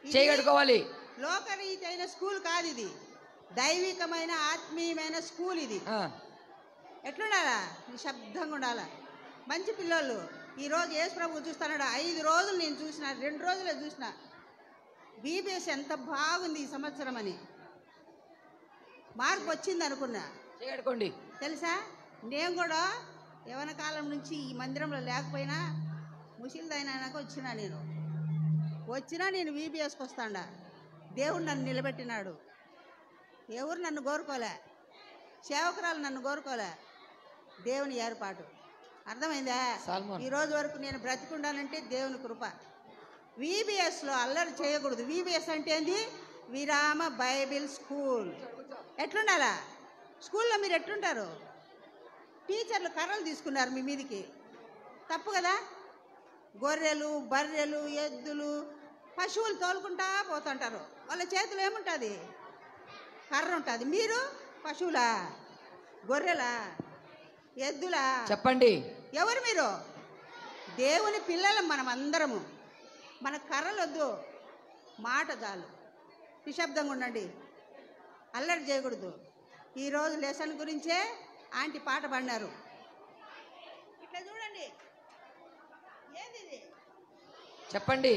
ఇది చేయగట్టుకోవాలి లోకరీతి అయిన స్కూల్ కాదు ఇది దైవికమైన ఆత్మీయమైన స్కూల్ ఇది ఆ, ఎట్లుండాలా నిశ్శబ్దంగా ఉండాలా మంచి పిల్లోళ్ళు ఈ రోజు యేసు ప్రభు చూస్తున్నాడు ఐదు రోజులు నేను చూసిన రెండు రోజులే చూసిన బీబీఎస్ ఎంత బాగుంది ఈ సంవత్సరం అని మార్పు వచ్చింది అనుకున్నా చేయగట్టుకోండి తెలుసా నేను కూడా యవన కాలం నుంచి ఈ మందిరంలో లేకపోయినా ముసిలిదైనాక వచ్చినా నేను వచ్చినా నేను వీబీఎస్కి వస్తాడా దేవుడు నన్ను నిలబెట్టినాడు ఎవరు నన్ను కోరుకోలే సేవకురాలు నన్ను కోరుకోలే దేవుని ఏర్పాటు అర్థమైందా సాల్మోన్. ఈ రోజు వరకు నేను బ్రతికుండానంటే దేవుని కృప వీబీఎస్లో అల్లరి చేయకూడదు వీబీఎస్ అంటే ఏంది విరామ బైబిల్ స్కూల్ ఎట్లుండాలా స్కూల్లో మీరు ఎట్లుంటారు టీచర్లు కర్రలు తీసుకున్నారు మీ మీదికి తప్పు కదా గొర్రెలు బర్రెలు ఎద్దులు పశువులు తోలుకుంటా పోతుంటారు వాళ్ళ చేతిలో ఏముంటుంది కర్ర ఉంటుంది మీరు పశువులా గొర్రెలా ఎద్దులా చెప్పండి ఎవరు మీరు దేవుని పిల్లలం మనం అందరము మన కర్రలు వద్దు మాట చాలు నిశ్శబ్దంగా ఉండండి అల్లరి చేయకూడదు ఈరోజు లెసన్ గురించే ఆంటీ పాట పాడినారు ఇట్లా చూడండి ఏంది ఇది చెప్పండి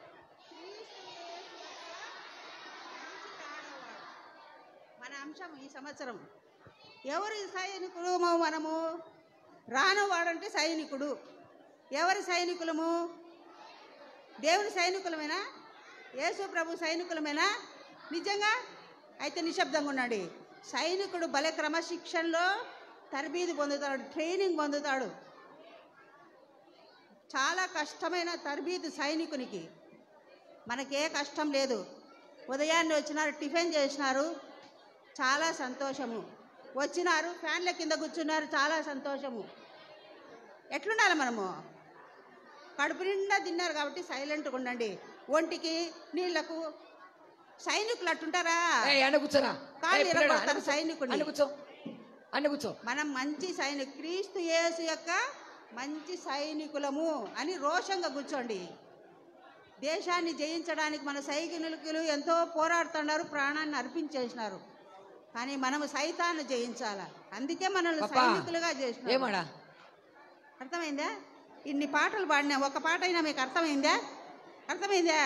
మన అంశం ఈ సంవత్సరం ఎవరి సైనికులు మనము రానవాడంటే సైనికుడు ఎవరి సైనికులము దేవుని సైనికులమేనా యేసు ప్రభు సైనికులమేనా నిజంగా అయితే నిశ్శబ్దంగా ఉండండి సైనికుడు భలే క్రమశిక్షణలో తరబీదు పొందుతాడు ట్రైనింగ్ పొందుతాడు చాలా కష్టమైన తరబీదు సైనికునికి మనకే కష్టం లేదు ఉదయాన్నే వచ్చినారు టిఫిన్ చేసినారు చాలా సంతోషము వచ్చినారు ఫ్యాన్ల కింద కూర్చున్నారు చాలా సంతోషము ఎట్లుండాలి మనము కడుపు నిండా తిన్నారు కాబట్టి సైలెంట్గా ఉండండి ఒంటికి నీళ్లకు సైనికులు అట్టుంటారా ఏయ్, అన్న కూర్చోరా కాళ్ళు ఏయ్, పిల్లడా, ఇరగొడతారు అన్న కూర్చో. సైనికుడిని. అన్న కూర్చో అన్న కూర్చో మనం మంచి సైనికు క్రీస్తు యేసు యొక్క మంచి సైనికులము అని రోషంగా కూర్చోండి దేశాన్ని జయించడానికి మన సైనికులు ఎంతో పోరాడుతున్నారు ప్రాణాన్ని అర్పించేసినారు కానీ మనము సైతాన్ని జయించాల అందుకే మనల్ని పాపా, సైనికులుగా చేసినారు ఏమాడా అర్థమైందా ఇన్ని పాటలు పాడినా ఒక పాట అయినా మీకు అర్థమైందా అర్థమైందా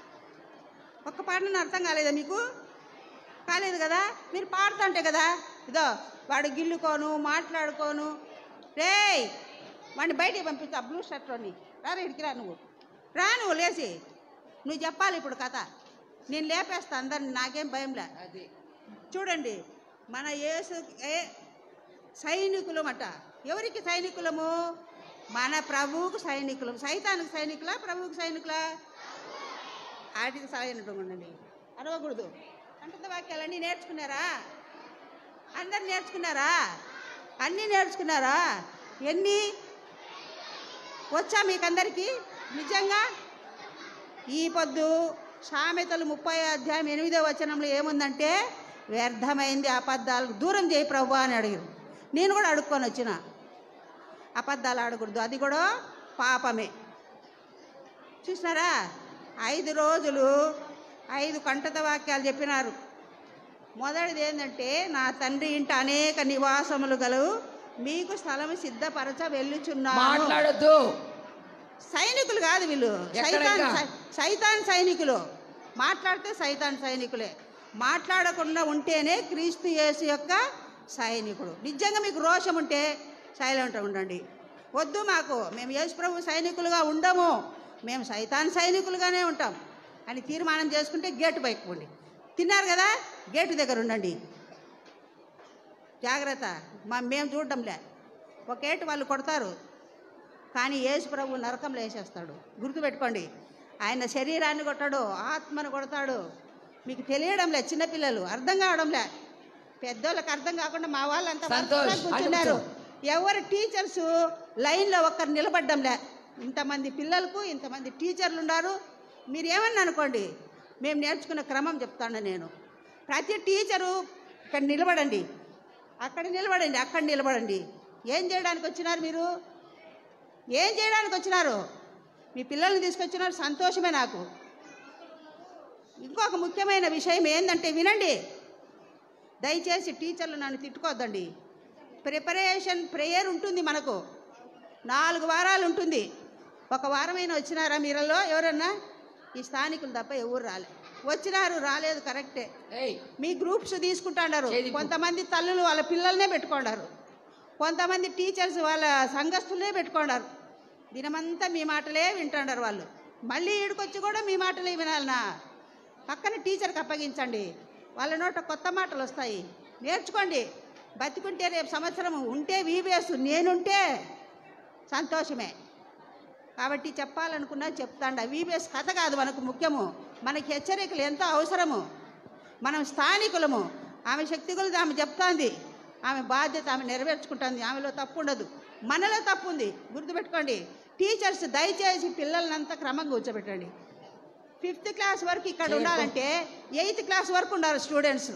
ఒక్క పాటను అర్థం కాలేదా మీకు కాలేదు కదా మీరు పాడుతుంటే కదా ఇదో వాడు గిల్లుకోను మాట్లాడుకోను రేయ్ వాడిని బయటికి పంపిస్తా బ్లూ షర్ట్లోని రారా ఇడికి రా నువ్వు రా నువ్వు లేచి నువ్వు చెప్పాలి ఇప్పుడు కథ నేను లేపేస్తా అందరిని నాకేం భయంలే అది చూడండి మన యేసు ఏ సైనికులమట ఎవరికి సైనికులము మన ప్రభువుకు సైనికులం సైతానికి సైనికులా ప్రభువుకు సైనికులా వాటికి సైనికులు ఉండండి అరవకూడదు అంటున్న వాక్యాలన్నీ నేర్చుకున్నారా అందరు నేర్చుకున్నారా అన్నీ నేర్చుకున్నారా ఎన్ని వచ్చా మీకందరికీ నిజంగా ఈ పొద్దు సామెతలు ముప్పై అధ్యాయం ఎనిమిదో వచనంలో ఏముందంటే వ్యర్థమైంది అబద్ధాలకు దూరం చేయి ప్రభు అని అడిగారు నేను కూడా అడుక్కొని వచ్చిన అబద్ధాలు ఆడకూడదు అది కూడా పాపమే చూసినారా ఐదు రోజులు ఐదు కంటత వాక్యాలు చెప్పినారు మొదటిది ఏంటంటే నా తండ్రి ఇంట అనేక నివాసములు గలవు మీకు స్థలం సిద్ధపరచ వెళ్ళుచున్నాను మాట్లాడొద్దు సైనికులు కాదు వీళ్ళు ఎక్కడ సైతాన్ ఇంకా? సై- సైతాన్ సైనికులు మాట్లాడితే సైతాన్ సైనికులే మాట్లాడకుండా ఉంటేనే క్రీస్తు యేసు యొక్క సైనికుడు నిజంగా మీకు రోషం ఉంటే సైలెంట్గా ఉండండి వద్దు మాకు మేము యేసు ప్రభు సైనికులుగా ఉండము మేము సైతాన్ సైనికులుగానే ఉంటాం అని తీర్మానం చేసుకుంటే గేటు పైకి పోండి తిన్నారు కదా గేటు దగ్గర ఉండండి జాగ్రత్త మా మేము చూడడంలే ఒక ఏటు వాళ్ళు కొడతారు కానీ యేసు ప్రభు నరకంలో వేసేస్తాడు గుర్తుపెట్టుకోండి ఆయన శరీరాన్ని కొట్టాడు ఆత్మను కొడతాడు మీకు తెలియడంలే చిన్నపిల్లలు అర్థం కావడంలే పెద్దోళ్ళకి అర్థం కాకుండా మా వాళ్ళంతా సంతోష్, వరుసగా కూర్చున్నారు అడుగుతూ. ఎవరు టీచర్స్ లైన్లో ఒక్కరు నిలబడ్డంలే ఇంతమంది పిల్లలకు ఇంతమంది టీచర్లు ఉన్నారు మీరు ఏమన్నా అనుకోండి మేము నేర్చుకున్న క్రమం చెప్తాను నేను ప్రతి టీచరు ఇక్కడ నిలబడండి అక్కడ నిలబడండి అక్కడ నిలబడండి ఏం చేయడానికి వచ్చినారు మీరు ఏం చేయడానికి వచ్చినారు మీ పిల్లల్ని తీసుకొచ్చినారు సంతోషమే నాకు ఇంకొక ముఖ్యమైన విషయం ఏంటంటే వినండి దయచేసి టీచర్లు నన్ను తిట్టుకోవద్దండి ప్రిపరేషన్ ప్రేయర్ ఉంటుంది మనకు నాలుగు వారాలు ఉంటుంది ఒక వారమైనా వచ్చినారా మీరల్లో ఎవరన్నా ఈ స్థానికులు తప్ప ఎవరు రాలే వచ్చినారు రాలేదు కరెక్టే ఏయ్ మీ గ్రూప్స్ తీసుకుంటాడారు చేదిప్పు. కొంతమంది తల్లులు వాళ్ళ పిల్లల్నే పెట్టుకోండారు కొంతమంది టీచర్స్ వాళ్ళ సంఘస్థులనే పెట్టుకోండారు దినమంతా మీ మాటలే వింటాడారు వాళ్ళు మళ్ళీ ఈడికొచ్చి కూడా మీ మాటలే వినాలనా పక్కన టీచర్కి అప్పగించండి వాళ్ళ నోట కొత్త మాటలు వస్తాయి నేర్చుకోండి బతికుంటే రేపు సంవత్సరం ఉంటే వీబీఎస్ నేనుంటే సంతోషమే కాబట్టి చెప్పాలనుకున్నా చెప్తాండ వీబీఎస్ కథ కాదు మనకు ముఖ్యము మనకి హెచ్చరికలు ఎంతో అవసరము మనం స్థానికులము ఆమె శక్తి కొలది ఆమె చెప్తాంది ఆమె బాధ్యత ఆమె నెరవేర్చుకుంటుంది ఆమెలో తప్పు ఉండదు మనలో తప్పు ఉంది గుర్తుపెట్టుకోండి టీచర్స్ దయచేసి పిల్లల్నంతా క్రమంగా కూర్చోబెట్టండి ఫిఫ్త్ క్లాస్ వరకు ఇక్కడ చేయకు. ఉండాలంటే ఎయిత్ క్లాస్ వరకు ఉండాలి స్టూడెంట్స్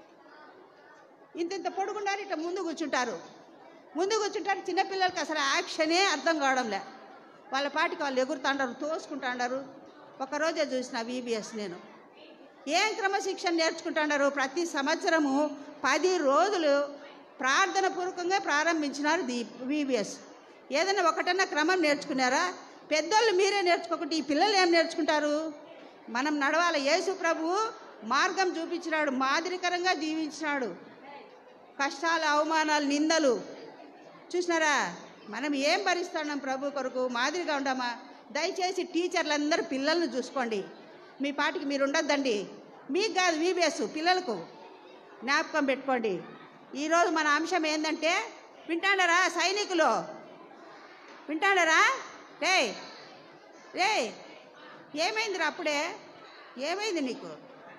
ఇంత ఇంత పొడుగుండారు ఇట్లా ముందు కూర్చుంటారు ముందు కూర్చుంటారు చిన్నపిల్లలకి అసలు యాక్షనే అర్థం కావడంలే వాళ్ళ పాటికి వాళ్ళు ఎగురుతాండారు తోసుకుంటాండారు ఒకరోజే చూసిన వీబీఎస్ నేను ఏం క్రమశిక్షణ నేర్చుకుంటున్నారు ప్రతి సంవత్సరము పది రోజులు ప్రార్థన పూర్వకంగా ప్రారంభించినారు ది వీబీఎస్ ఏదైనా ఒకటన్నా క్రమం నేర్చుకున్నారా పెద్దోళ్ళు మీరే నేర్చుకోకుండా ఈ పిల్లలు ఏం నేర్చుకుంటారు మనం నడవాలి యేసు ప్రభువు మార్గం చూపించినాడు మాదిరికరంగా జీవించినాడు కష్టాలు అవమానాలు నిందలు చూసినారా మనం ఏం భరిస్తున్నాం ప్రభు కొరకు మాదిరిగా ఉండమా దయచేసి టీచర్లందరూ పిల్లల్ని చూసుకోండి మీ పాటికి మీరు ఉండొద్దండి మీకు కాదు వీబీఎస్ పిల్లలకు జ్ఞాపకం పెట్టుకోండి ఈరోజు మన అంశం ఏంటంటే వింటాడారా సైనికులు వింటాడారా రే రే ఏమైందిరా అప్పుడే ఏమైంది నీకు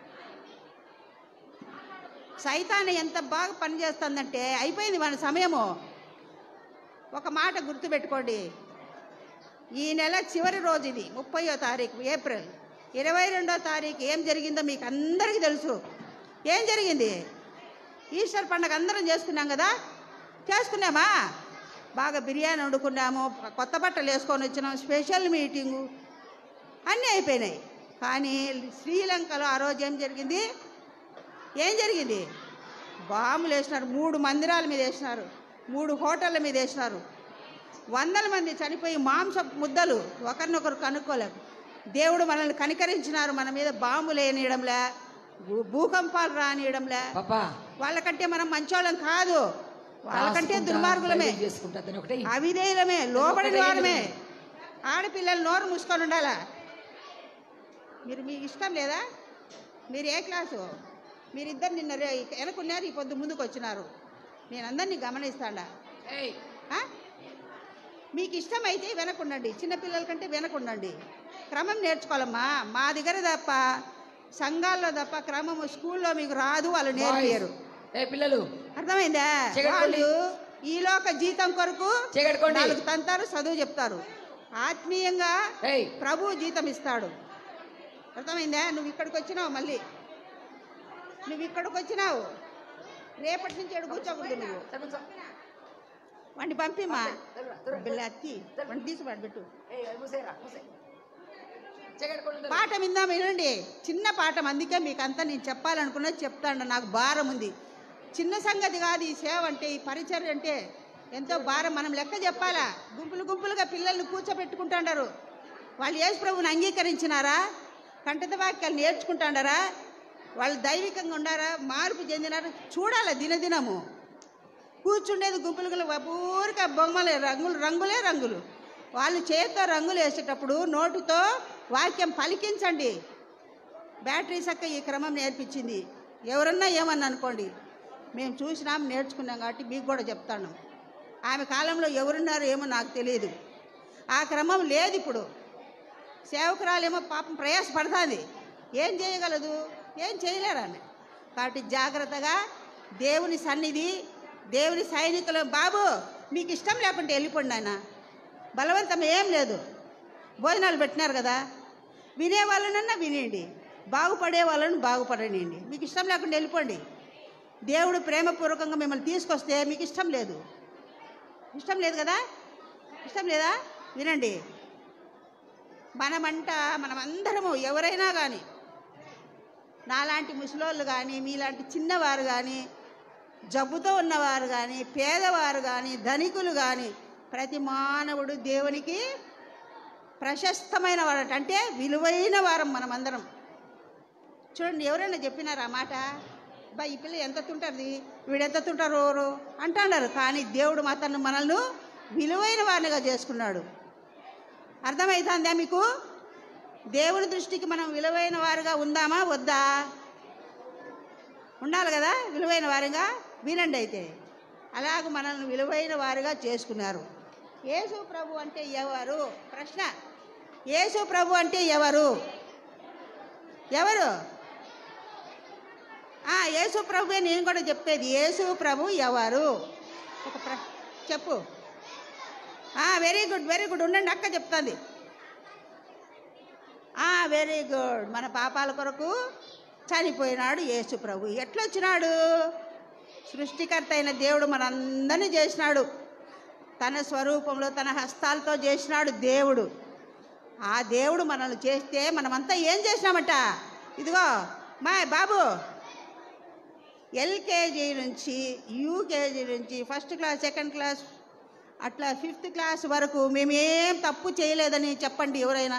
సైతాన్ని ఎంత బాగా పనిచేస్తుందంటే అయిపోయింది మన సమయము ఒక మాట గుర్తుపెట్టుకోండి ఈ నెల చివరి రోజు ఇది ముప్పయో తారీఖు ఏప్రిల్ ఇరవై రెండో తారీఖు ఏం జరిగిందో మీకు అందరికీ తెలుసు ఏం జరిగింది ఈస్టర్ పండగ అందరం చేసుకున్నాం కదా చేసుకున్నామా బాగా బిర్యానీ వండుకున్నాము కొత్త బట్టలు వేసుకొని వచ్చినాం స్పెషల్ మీటింగు అన్నీ అయిపోయినాయి కానీ శ్రీలంకలో ఆ రోజు ఏం జరిగింది ఏం జరిగింది బాంబులు వేసినారు మూడు మందిరాల మీద వేసినారు మూడు హోటళ్ళ మీద వేసినారు వందల మంది చనిపోయి మాంస ముద్దలు ఒకరినొకరు కనుక్కోలేము దేవుడు మనల్ని కనికరించినారు మన మీద బాంబులు వేయనీయడంలే భూ- భూకంపాలు రానియడంలే పాపా వాళ్ళకంటే మనం మంచోళ్ళం కాదు వాళ్ళకంటే దుర్మార్గులమే చేసుకుంటా దాన్ని ఒకటే అవిధేయులమే లోబడిన వారమే ఆడపిల్లలు నోరు మూసుకొని ఉండాలా మీరు మీకు ఇష్టం లేదా మీరు ఏ క్లాసు మీరిద్దరు నిన్న రే- వెనకున్నారు ఈ పొద్దు ముందుకు వచ్చినారు నేను అందరినీ గమనిస్తాడా ఏయ్ ఆ? మీకు ఇష్టమైతే వెనకుండండి చిన్నపిల్లల కంటే వెనకుండండి క్రమం నేర్చుకోవాలమ్మా మా దగ్గర తప్ప సంఘాల్లో తప్ప క్రమము స్కూల్లో మీకు రాదు వాళ్ళు నేర్పియరు ఏ పిల్లలు అర్థమైందా చెగట్టుకోండి. వాళ్ళు ఈలోక జీతం కొరకు చెగట్టుకోండి. నాలుగు తంతారు చదువు చెప్తారు ఆత్మీయంగా ఏయ్ ప్రభు జీతం ఇస్తాడు అర్థమైందా నువ్వు ఇక్కడికి వచ్చినావు మళ్ళీ నువ్వు ఇక్కడికి వచ్చినావు రేపటి నుంచి ఎడు కూర్చోకూడదు నువ్వు కూర్చో. వాడిని పంపిమా దూరం, దూరం. బిల్ల అత్తి వాడిని తీసి వాడు పెట్టు ఏయ్, అది మూసేయరా, మూసేయ్. చెగట్టుకోండి అందరూ. పాఠం విందాం వినండి చిన్న పాఠం అందుకే మీకు అంతా నేను చెప్పాలనుకున్నది చెప్తాను నాకు భారం ఉంది చిన్న సంగతి కాదు ఈ సేవ అంటే ఈ పరిచర్య అంటే ఎంతో భారం మనం లెక్క చెప్పాలా గుంపులు గుంపులుగా పిల్లల్ని కూర్చోబెట్టుకుంటాడారు వాళ్ళు యేసు ప్రభువుని అంగీకరించినారా కంఠత వాక్యాలు నేర్చుకుంటాడారా వాళ్ళు దైవికంగా ఉండారా మార్పు చెందినారా చూడాలా దినదినము కూర్చుండేది గుంపులుగా ఊరిక బొమ్మలే రంగులు రంగులే రంగులు వాళ్ళు చేతితో రంగులు వేసేటప్పుడు నోటితో వాక్యం పలికించండి బ్యాటరీ చక్క ఈ క్రమం నేర్పించింది ఎవరన్నా ఏమన్నా అనుకోండి మేము చూసినాం నేర్చుకున్నాం కాబట్టి మీకు కూడా చెప్తాను ఆమె కాలంలో ఎవరున్నారో ఏమో నాకు తెలియదు ఆ క్రమం లేదు ఇప్పుడు సేవకురాలేమో పాపం ప్రయాసపడుతుంది ఏం చేయగలదు ఏం చేయలేరు ఆమె కాబట్టి జాగ్రత్తగా దేవుని సన్నిధి దేవుని సైనికులు బాబు మీకు ఇష్టం లేకుంటే వెళ్ళిపోండి ఆయన బలవంతం ఏం లేదు భోజనాలు పెట్టినారు కదా వినే వాళ్ళనన్నా వినేయండి బాగుపడే వాళ్ళని బాగుపడనియండి మీకు ఇష్టం లేకుండా వెళ్ళిపోండి దేవుడు ప్రేమపూర్వకంగా మిమ్మల్ని తీసుకొస్తే మీకు ఇష్టం లేదు ఇష్టం లేదు కదా ఇష్టం లేదా వినండి మనమంట మనమందరము ఎవరైనా కానీ నాలాంటి ముసలోళ్ళు కానీ మీలాంటి చిన్నవారు కానీ జబ్బుతో ఉన్నవారు కానీ పేదవారు కానీ ధనికులు కానీ ప్రతి మానవుడు దేవునికి ప్రశస్తమైన వాడు అంటే విలువైన వారం మనమందరం చూడండి ఎవరైనా చెప్పినారు ఆ మాట బా ఈ పిల్ల ఎంత తుంటుంది వీడు ఎంత తుంటారు ఎవరు అంటున్నారు కానీ దేవుడు మాత్రం మనల్ని విలువైన వారినిగా చేసుకున్నాడు అర్థమవుతుందా మీకు దేవుని దృష్టికి మనం విలువైన వారుగా ఉందామా వద్దా ఉండాలి కదా విలువైన వారుగా వినండి అయితే అలాగ మనల్ని విలువైన వారుగా చేసుకున్నారు యేసు ప్రభు అంటే ఎవరు ప్రశ్న యేసు ప్రభు అంటే ఎవరు ఎవరు ఆ, యేసు ప్రభువే నేను కూడా చెప్పేది యేసు ప్రభు ఎవరు ఒక ప్ర చెప్పు వెరీ గుడ్ వెరీ గుడ్ ఉండండి అక్క చెప్తుంది వెరీ గుడ్ మన పాపాల కొరకు చనిపోయినాడు యేసు ప్రభు ఎట్లొచ్చినాడు సృష్టికర్త అయిన దేవుడు మనందరినీ చేసినాడు తన స్వరూపంలో తన హస్తాలతో చేసినాడు దేవుడు ఆ దేవుడు మనల్ని చేస్తే మనమంతా ఏం చేసినామట ఇదిగో మా బాబు ఎల్కేజీ నుంచి యూకేజీ నుంచి ఫస్ట్ క్లాస్ సెకండ్ క్లాస్ అట్లా ఫిఫ్త్ క్లాస్ వరకు మేమేం తప్పు చేయలేదని చెప్పండి ఎవరైనా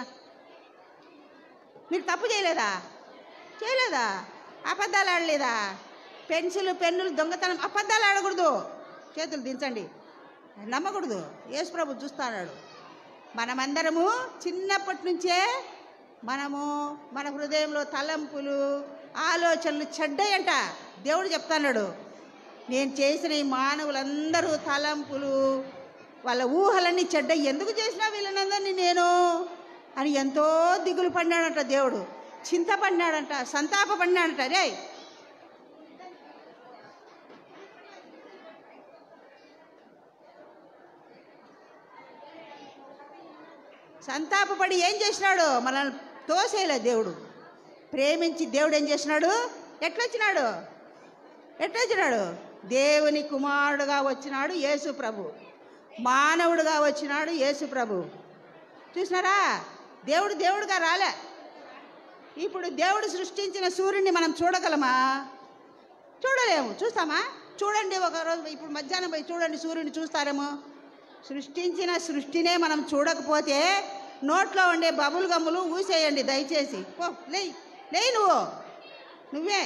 మీరు తప్పు చేయలేదా చేయలేదా అబద్ధాలు ఆడలేదా పెన్సిల్ పెన్నులు దొంగతనం అబద్ధాలు ఆడకూడదు చేతులు దించండి నమ్మకూడదు యేసుప్రభు చూస్తాడు మనమందరము చిన్నప్పటి నుంచే మనము మన హృదయంలో తలంపులు ఆలోచనలు చెడ్డయంట దేవుడు చెప్తాన్నాడు నేను చేసిన ఈ మానవులందరూ తలంపులు వాళ్ళ ఊహలన్నీ చెడ్డ ఎందుకు చేసినా వీళ్ళనందరినీ నేను అని ఎంతో దిగులు పడినాడంట దేవుడు చింతపడినాడంట సంతాపపడినాడంట రే సంతాపపడి ఏం చేసినాడు మనల్ని తోసేయలే దేవుడు ప్రేమించి దేవుడు ఏం చేసినాడు ఎట్లొచ్చినాడు ఎట్లొచ్చినాడు దేవుని కుమారుడుగా వచ్చినాడు యేసు ప్రభు మానవుడుగా వచ్చినాడు యేసు ప్రభు చూసినారా దేవుడు దేవుడుగా రాలే ఇప్పుడు దేవుడు సృష్టించిన సూర్యుడిని మనం చూడగలమా చూడలేము చూస్తామా చూడండి ఒక రోజు ఇప్పుడు మధ్యాహ్నం పోయి చూడండి సూర్యుడిని చూస్తారేమో సృష్టించిన సృష్టినే మనం చూడకపోతే నోట్లో ఉండే బబుల్ గమ్ములు ఊసేయండి దయచేసి పో లేయ్ లేయ్ నువ్వు నువ్వే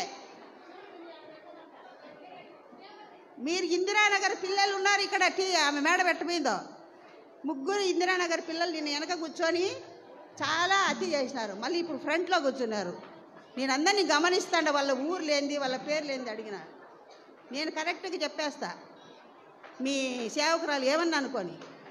మీరు ఇందిరానగర్ పిల్లలు ఉన్నారు ఇక్కడ టీ ఆమె మేడ పెట్టపోయిందో ముగ్గురు ఇందిరానగర్ పిల్లలు నిన్న వెనక కూర్చొని చాలా అతి చేసినారు మళ్ళీ ఇప్పుడు ఫ్రంట్లో కూర్చున్నారు నేను అందరినీ గమనిస్తాండ వాళ్ళ ఊరు లేనిది వాళ్ళ పేరు లేనిది అడిగిన నేను కరెక్ట్గా చెప్పేస్తా మీ సేవకురాలు ఏమన్నా అనుకోని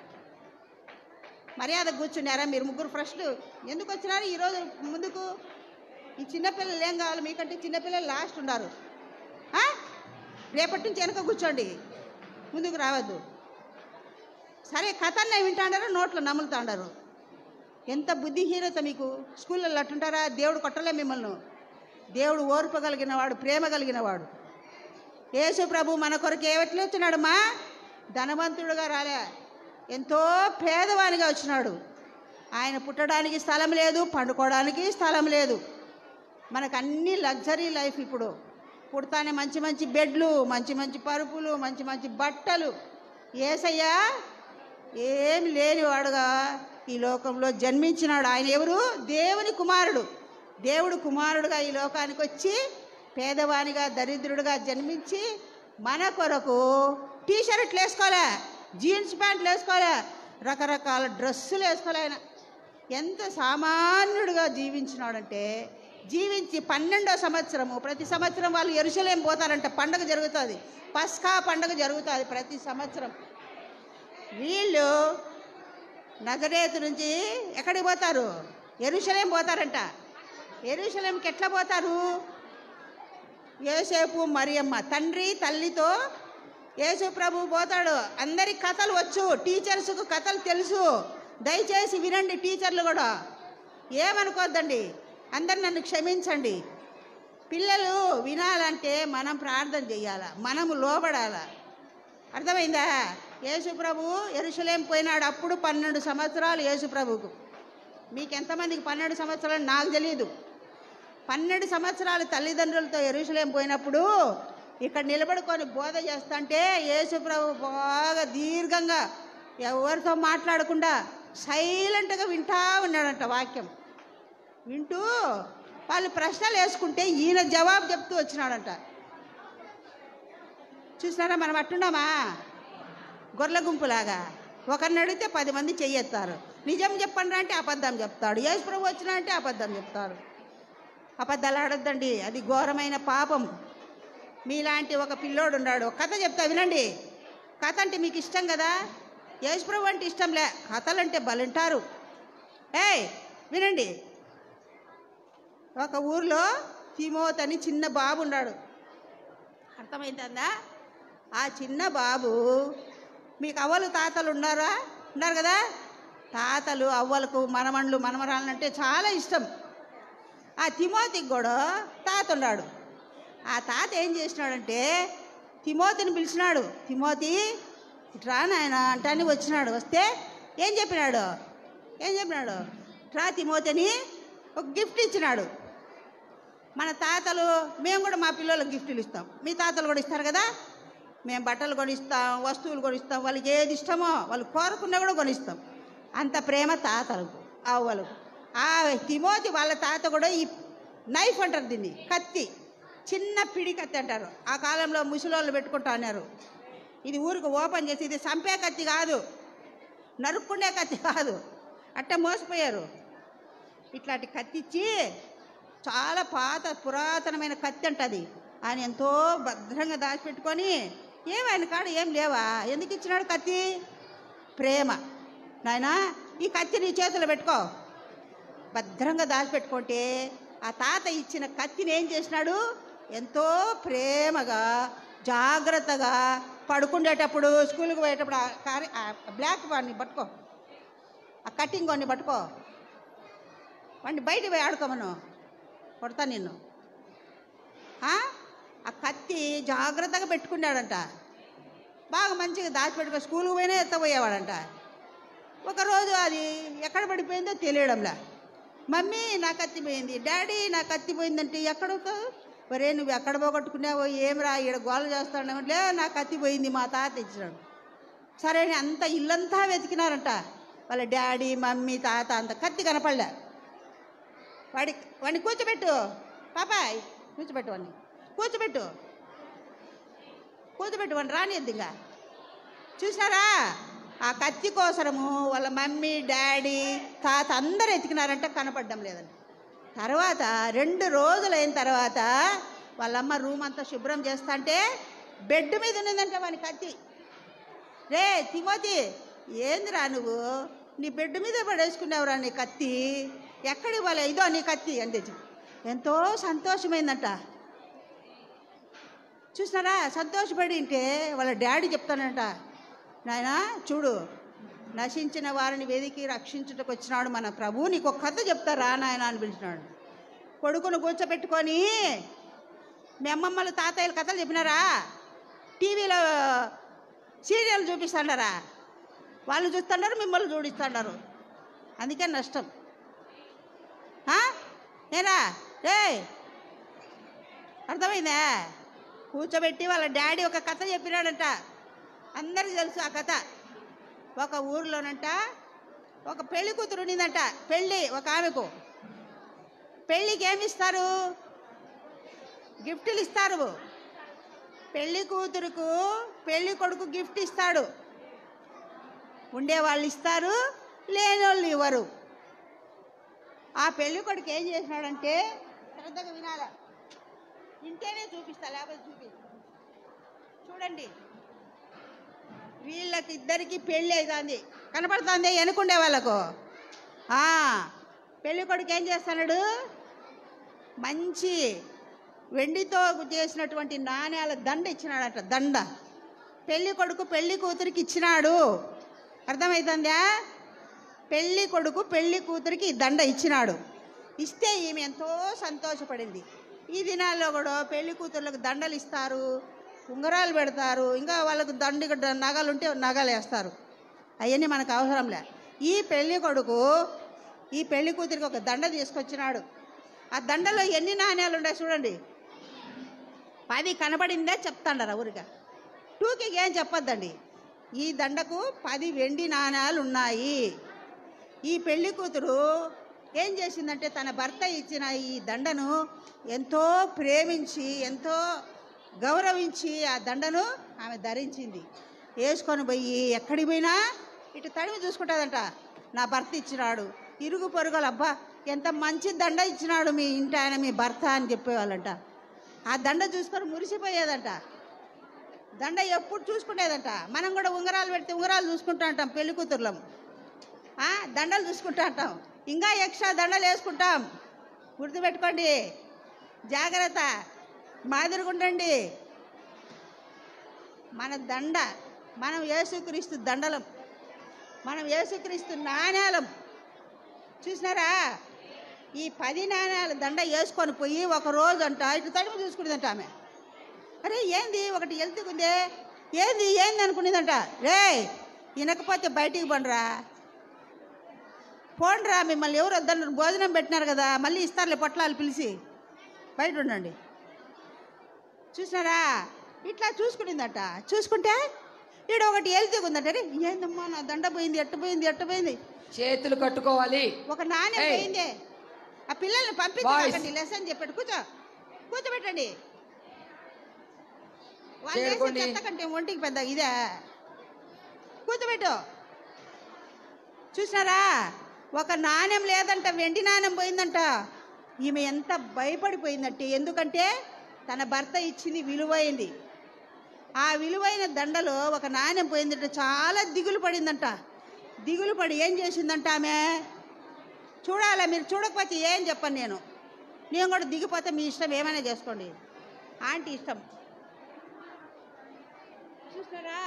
మర్యాద కూర్చున్నారా మీరు ముగ్గురు ఫస్ట్ ఎందుకు వచ్చినారు ఈరోజు ముందుకు ఈ చిన్నపిల్లలు ఏం కావాలి మీకంటే చిన్నపిల్లలు లాస్ట్ ఉన్నారు ఆ? రేపటి నుంచి వెనక కూర్చోండి ముందుకు రావద్దు సరే కథన్న వింటాడారు నోట్లో నమ్ములుతాడారు ఎంత బుద్ధిహీనత మీకు స్కూళ్ళల్లో అట్టుంటారా దేవుడు కొట్టలే మిమ్మల్ని దేవుడు ఓర్పు కలిగిన వాడు ప్రేమ కలిగిన వాడు యేసు ప్రభు మన కొరకు ఏవట్లు వచ్చినాడు మా ధనవంతుడుగా రాలే ఎంతో పేదవానిగా వచ్చినాడు ఆయన పుట్టడానికి స్థలం లేదు పండుకోవడానికి స్థలం లేదు మనకు అన్ని లగ్జరీ లైఫ్ ఇప్పుడు పుడతానే మంచి మంచి బెడ్లు మంచి మంచి పరుపులు మంచి మంచి బట్టలు ఏసయ్యా ఏం లేనివాడుగా ఈ లోకంలో జన్మించినాడు ఆయన ఎవరు దేవుని కుమారుడు దేవుడు కుమారుడుగా ఈ లోకానికి వచ్చి పేదవానిగా దరిద్రుడుగా జన్మించి మన కొరకు టీ షర్ట్లు వేసుకోలే జీన్స్ ప్యాంట్లు వేసుకోలే రకరకాల డ్రెస్సులు వేసుకోలే ఆయన ఎంత సామాన్యుడిగా జీవించినాడంటే జీవించి పన్నెండో సంవత్సరము ప్రతి సంవత్సరం వాళ్ళు ఎరుసలేం పోతారంట పండగ జరుగుతుంది పస్కా పండగ జరుగుతుంది ప్రతి సంవత్సరం వీళ్ళు నజరేతు నుంచి ఎక్కడికి పోతారు ఎరుసలేం పోతారంట ఎరుసలేంకి ఎట్లా పోతారు యేసేపు మరియమ్మ తండ్రి తల్లితో యేసు ప్రభు పోతాడు అందరి కథలు వచ్చు టీచర్స్కు కథలు తెలుసు దయచేసి వినండి టీచర్లు కూడా ఏమనుకోద్దండి అందరు నన్ను క్షమించండి పిల్లలు వినాలంటే మనం ప్రార్థన చేయాలా మనము లోబడాలా అర్థమైందా యేసు ప్రభు ఎరుసలేం పోయినాడు అప్పుడు పన్నెండు సంవత్సరాలు యేసు ప్రభుకు మీకు ఎంతమందికి పన్నెండు సంవత్సరాలు నాకు తెలియదు పన్నెండు సంవత్సరాలు తల్లిదండ్రులతో ఎరుసలేం పోయినప్పుడు ఇక్కడ నిలబడుకొని బోధ చేస్తుంటే యేసుప్రభు బాగా దీర్ఘంగా ఎవరితో మాట్లాడకుండా సైలెంట్గా వింటా ఉన్నాడంట వాక్యం వింటూ వాళ్ళు ప్రశ్నలు వేసుకుంటే ఈయన జవాబు చెప్తూ వచ్చినాడంట చూసినారా మనం అట్టున్నామా గొర్రెల గుంపులాగా ఒకరిని అడిగితే పది మంది చెయ్యెత్తారు నిజం చెప్పండి అంటే అబద్ధం చెప్తాడు యేసు ప్రభు వచ్చినా అంటే అబద్ధం చెప్తారు అబద్ధాలు ఆడొద్దండి అది ఘోరమైన పాపం మీలాంటి ఒక పిల్లోడు ఉన్నాడు ఒక కథ చెప్తా వినండి కథ అంటే మీకు ఇష్టం కదా యేసు ప్రభు అంటే ఇష్టంలే కథలు అంటే బలింటారు ఏయ్ వినండి ఒక ఊర్లో తిమోత్ అని చిన్న బాబు ఉన్నాడు అర్థమైందా ఆ చిన్న బాబు మీకు అవ్వలు తాతలు ఉన్నారా ఉన్నారు కదా తాతలు అవ్వలకు మనమణ్లు మనమరాళ్ళు అంటే చాలా ఇష్టం ఆ తిమోతికి కూడా తాత ఉన్నాడు ఆ తాత ఏం చేసినాడంటే తిమోతిని పిలిచినాడు తిమోతి ఇట్రా నాయన అంటాన్ని వచ్చినాడు వస్తే ఏం చెప్పినాడు ఏం చెప్పినాడు ట్రా తిమోతిని ఒక గిఫ్ట్ ఇచ్చినాడు మన తాతలు మేము కూడా మా పిల్లలకు గిఫ్ట్లు ఇస్తాం మీ తాతలు కూడా ఇస్తారు కదా మేము బట్టలు కొనిస్తాం వస్తువులు కొనిస్తాం వాళ్ళకి ఏది ఇష్టమో వాళ్ళు కోరుకున్నా కూడా కొనిస్తాం అంత ప్రేమ తాతలకు అవ్వలకు ఆ తిమోతి వాళ్ళ తాత కూడా ఈ నైఫ్ అంటారు దీన్ని కత్తి చిన్న పిడి కత్తి అంటారు ఆ కాలంలో ముసలోళ్ళు పెట్టుకుంటా అన్నారు ఇది ఊరికి ఓపెన్ చేసి ఇది చంపే కత్తి కాదు నరుక్కుండే కత్తి కాదు అట్ట మోసపోయారు ఇట్లాంటి కత్తి ఇచ్చి చాలా పాత పురాతనమైన కత్తి అంటది ఆయన ఎంతో భద్రంగా దాచిపెట్టుకొని ఏమైనా కాడు ఏం లేవా ఎందుకు ఇచ్చినాడు కత్తి ప్రేమ నాయనా ఈ కత్తి నీ చేతిలో పెట్టుకో భద్రంగా దాచిపెట్టుకుంటే ఆ తాత ఇచ్చిన కత్తిని ఏం చేసినాడు ఎంతో ప్రేమగా జాగ్రత్తగా పడుకుండేటప్పుడు స్కూల్కి పోయేటప్పుడు ఆ కారి ఆ బ్లాక్ వాడిని పట్టుకో ఆ కటింగ్ వాడిని పట్టుకో వాడిని బయటికి పోయి ఆడుకోమను కొడతా నిన్ను ఆ? ఆ కత్తి జాగ్రత్తగా పెట్టుకున్నాడంట బాగా మంచిగా దాచిపెట్టుకో స్కూల్కి పోయినా ఎత్తపోయేవాడంట ఒకరోజు అది ఎక్కడ పడిపోయిందో తెలియడంలా మమ్మీ నా కత్తి పోయింది డాడీ నా కత్తి పోయిందంటే ఎక్కడ ఒరే నువ్వు ఎక్కడ పోగొట్టుకున్నావో ఏం రా ఈడ గోల చేస్తాడు లే నా కత్తి పోయింది మా తాత ఇచ్చినాడు సరే అని అంత ఇల్లంతా వెతికినారంట వాళ్ళ డాడీ మమ్మీ తాత అంత కత్తి కనపడలే వాడి వాడిని కూర్చోబెట్టు పాపాయ్ కూర్చోబెట్టు వాడిని కూర్చోబెట్టు కూర్చోబెట్టు వాడిని రానియద్దు ఇంకా చూసారా ఆ కత్తి కోసరము వాళ్ళ మమ్మీ డాడీ తాత అందరు ఎతికినారంట కనపడడం లేదంట తర్వాత రెండు రోజులు అయిన తర్వాత వాళ్ళమ్మ రూమ్ అంతా శుభ్రం చేస్తా అంటే బెడ్ మీద ఉన్నదంట వాని కత్తి రే తిమోతి ఏందిరా నువ్వు నీ బెడ్ మీద పడేసుకున్నావురా నీ కత్తి ఎక్కడ ఇవ్వాలి ఇదో నీ కత్తి అని తెచ్చి ఎంతో సంతోషమైందంట చూసినారా సంతోషపడి ఉంటే వాళ్ళ డాడీ చెప్తానంట నాయనా చూడు నశించిన వారిని వెదికి రక్షించుటకు వచ్చినాడు మన ప్రభు నీకు ఒక కథ చెప్తారా నాయన అని పిలిచినాడు కొడుకును కూర్చోబెట్టుకొని మీ అమ్మమ్మలు తాతయ్యలు కథలు చెప్పినారా టీవీలో సీరియల్ చూపిస్తాడారా వాళ్ళు చూస్తున్నారు మిమ్మల్ని చూడిస్తున్నారు అందుకే నష్టం ఆ? నేనా రే అర్థమైందా కూర్చోబెట్టి వాళ్ళ డాడీ ఒక కథ చెప్పినాడంట అందరికీ తెలుసు ఆ కథ ఒక ఊర్లోనంట ఒక పెళ్లి కూతురు ఉన్నిందంట పెళ్ళి ఒక ఆమెకు పెళ్ళికి ఏమి ఇస్తారు గిఫ్ట్లు ఇస్తారు పెళ్లి కూతురుకు పెళ్లి కొడుకు గిఫ్ట్ ఇస్తాడు ఉండేవాళ్ళు ఇస్తారు లేనోళ్ళు ఇవ్వరు ఆ పెళ్లి కొడుకు ఏం చేసినాడంటే శ్రద్ధగా వినాలా వింటేనే చూపిస్తా లేకపోతే చూపి చూడండి వీళ్ళకి ఇద్దరికి పెళ్ళి అవుతుంది కనపడుతుంది వెనుకుండే వాళ్ళకు ఆ, పెళ్లి కొడుకు ఏం చేస్తున్నాడు మంచి వెండితో చేసినటువంటి నాణ్యాల దండ ఇచ్చినాడట దండ పెళ్లి కొడుకు పెళ్లి కూతురికి ఇచ్చినాడు అర్థమవుతుందా పెళ్లి కొడుకు పెళ్లి కూతురికి ఈ దండ ఇచ్చినాడు ఇస్తే ఈమె ఎంతో సంతోషపడింది ఈ దినాల్లో కూడా పెళ్లి కూతుర్లకు దండలు ఇస్తారు ఉంగరాలు పెడతారు ఇంకా వాళ్ళకు దండి నగలు ఉంటే నగలు వేస్తారు అవన్నీ మనకు అవసరంలే ఈ పెళ్లి కొడుకు ఈ పెళ్లి కూతురికి ఒక దండ తీసుకొచ్చినాడు ఆ దండలో ఎన్ని నాణ్యాలు ఉన్నాయి చూడండి పది కనబడిందే చెప్తాండారా ఊరిగా టూకి ఏం చెప్పొద్దండి ఈ దండకు పది వెండి నాణ్యాలు ఉన్నాయి ఈ పెళ్లి కూతురు ఏం చేసిందంటే తన భర్త ఇచ్చిన ఈ దండను ఎంతో ప్రేమించి ఎంతో గౌరవించి ఆ దండను ఆమె ధరించింది వేసుకొని పోయి ఎక్కడికి పోయినా ఇటు తడిమి చూసుకుంటుందంట నా భర్త ఇచ్చినాడు ఇరుగు పొరుగులు అబ్బా ఎంత మంచి దండ ఇచ్చినాడు మీ ఇంటి ఆయన మీ భర్త అని చెప్పేవాళ్ళంట ఆ దండ చూసుకొని మురిసిపోయేదంట దండ ఎప్పుడు చూసుకునేదంట మనం కూడా ఉంగరాలు పెడితే ఉంగరాలు చూసుకుంటా ఉంటాం పెళ్లి కూతుర్లం ఆ, దండలు చూసుకుంటా ఉంటాం ఇంకా ఎక్స్ట్రా దండలు వేసుకుంటాం గుర్తుపెట్టుకోండి జాగ్రత్త మాదిరిగుండండి మన దండ మనం యేసుక్రీస్తు దండలం మనం యేసుక్రీస్తు నాణ్యాలం చూసినారా ఈ పది నాణ్యాల దండ వేసుకొని పోయి ఒక రోజు అంట ఇటు తడిమి చూసుకునేదంట ఆమె అరే ఏంది ఒకటి వెళ్తుకుందే ఏంది ఏంది అనుకునేదంట రే వినకపోతే బయటికి పండురా పోండ్రా మిమ్మల్ని ఎవరు వద్దన్నారు భోజనం పెట్టినారు కదా మళ్ళీ ఇస్తారులే పొట్లాలు పిలిచి బయట ఉండండి చూసినారా ఇట్లా చూసుకునిందట చూసుకుంటే ఈడ ఒకటి వెళ్తీగుందట రే ఏందమ్మా నా దండ పోయింది ఎట్ట పోయింది ఎట్ట పోయింది చేతులు కట్టుకోవాలి ఒక నాణ్యం ఏయ్. పోయిందే ఆ పిల్లల్ని Boys. పంపించకండి లెసన్ చెప్పాడు కూర్చో కూర్చోబెట్టండి వాళ్ళు వేసే చేరుకోండి. చెత్త కంటే ఒంటికి పెద్ద ఇదే కూర్చోబెట్టు చూసినారా ఒక నాణ్యం లేదంట వెండి నాణ్యం పోయిందంట ఈమె ఎంత భయపడిపోయిందంటే ఎందుకంటే తన భర్త ఇచ్చింది విలువైంది ఆ విలువైన దండలో ఒక నాణ్యం పోయిందంట చాలా దిగులు పడిందంట దిగులు పడి ఏం చేసిందంట ఆమె చూడాలా మీరు చూడకపోతే ఏం చెప్పను నేను నేను కూడా దిగిపోతే మీ ఇష్టం ఏమైనా చేసుకోండి ఆంటీ ఇష్టం చూస్తారా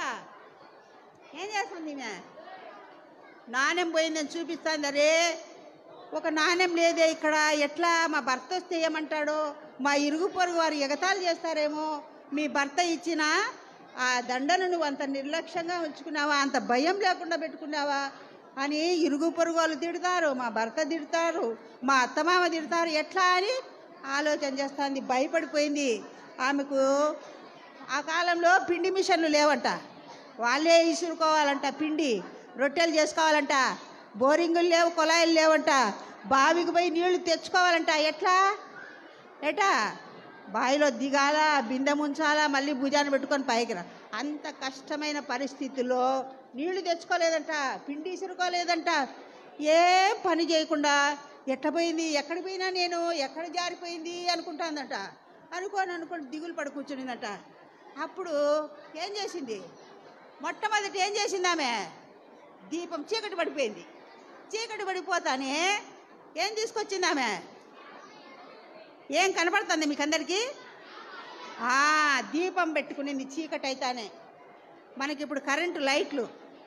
ఏం చేస్తుంది ఈమె నాణ్యం పోయిందని చూపిస్తాంది అరే ఒక నాణ్యం లేదే ఇక్కడ ఎట్లా మా భర్త వస్తే ఏమంటాడో మా ఇరుగు పొరుగు వారు ఎగతాళి చేస్తారేమో మీ భర్త ఇచ్చిన ఆ దండను నువ్వు అంత నిర్లక్ష్యంగా ఉంచుకున్నావా అంత భయం లేకుండా పెట్టుకున్నావా అని ఇరుగు పొరుగు వాళ్ళు తిడతారు మా భర్త తిడతారు మా అత్తమామ తిడతారు ఎట్లా అని ఆలోచన చేస్తుంది భయపడిపోయింది ఆమెకు ఆ కాలంలో పిండి మిషన్లు లేవంట వాళ్ళే ఇసురుకోవాలంట పిండి రొట్టెలు చేసుకోవాలంట బోరింగులు లేవు కుళాయిలు లేవంట బావికి పోయి నీళ్లు తెచ్చుకోవాలంట ఎట్లా ఎటా బావిలో దిగాల బిందె ముంచాలా మళ్ళీ భుజాన్ని పెట్టుకొని పైకి రా అంత కష్టమైన పరిస్థితుల్లో నీళ్లు తెచ్చుకోలేదంట పిండి ఇసురుకోలేదంట ఏ పని చేయకుండా ఎట్ట పోయింది ఎక్కడ పోయినా నేను ఎక్కడ జారిపోయింది అనుకుంటాందంట అనుకోని అనుకోని దిగులు పడి కూర్చునిందంట అప్పుడు ఏం చేసింది మొట్టమొదటి ఏం చేసింది ఆమె దీపం చీకటి పడిపోయింది చీకటి పడిపోతానే ఏం తీసుకొచ్చింది ఆమె ఏం కనపడుతుంది మీకు అందరికీ ఆ, దీపం పెట్టుకునింది చీకటి అయితేనే మనకి ఇప్పుడు కరెంటు లైట్లు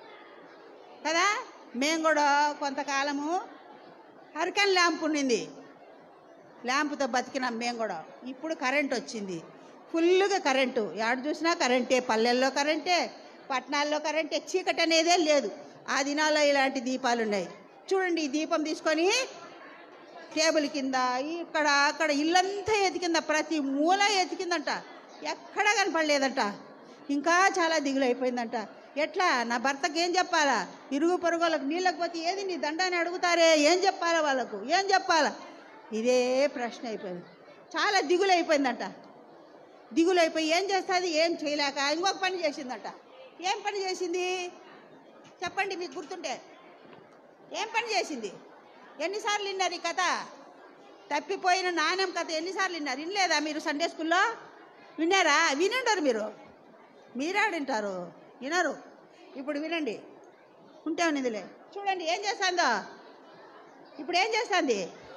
కదా మేము కూడా కొంతకాలము హరికన్ ల్యాంప్ ఉండింది ల్యాంపుతో బతికినాం మేము కూడా ఇప్పుడు కరెంట్ వచ్చింది ఫుల్గా కరెంటు ఎక్కడ చూసినా కరెంటే పల్లెల్లో కరెంటే పట్టణాల్లో కరెంటే చీకటి అనేదే లేదు ఆ దినాల్లో ఇలాంటి దీపాలు ఉన్నాయి చూడండి ఈ దీపం తీసుకొని టేబుల్ కింద ఇక్కడ అక్కడ ఇల్లంతా ఎతికింద ప్రతి మూల ఎతికిందంట ఎక్కడా కనపడలేదంట ఇంకా చాలా దిగులు అయిపోయిందంట ఎట్లా నా భర్తకి ఏం చెప్పాలా ఇరుగు పొరుగు వాళ్ళకి నీళ్ళకి పోతే ఏది నీ దండాన్ని అడుగుతారే ఏం చెప్పాలా వాళ్ళకు ఏం చెప్పాలా ఇదే ప్రశ్న అయిపోయింది చాలా దిగులు అయిపోయిందంట దిగులు అయిపోయి ఏం చేస్తుంది ఏం చేయలేక ఇంకొక పని చేసిందంట ఏం పని చేసింది చెప్పండి మీకు గుర్తుంటే ఏం పని చేసింది ఎన్నిసార్లు విన్నారు ఈ కథ తప్పిపోయిన నాణ్యం కథ ఎన్నిసార్లు విన్నారు వినలేదా మీరు సండే స్కూల్లో విన్నారా వినుండరు మీరు మీరే వింటారు వినరు ఇప్పుడు వినండి ఉంటే ఉన్నదిలే చూడండి ఏం చేస్తుందో ఇప్పుడు ఏం చేస్తుంది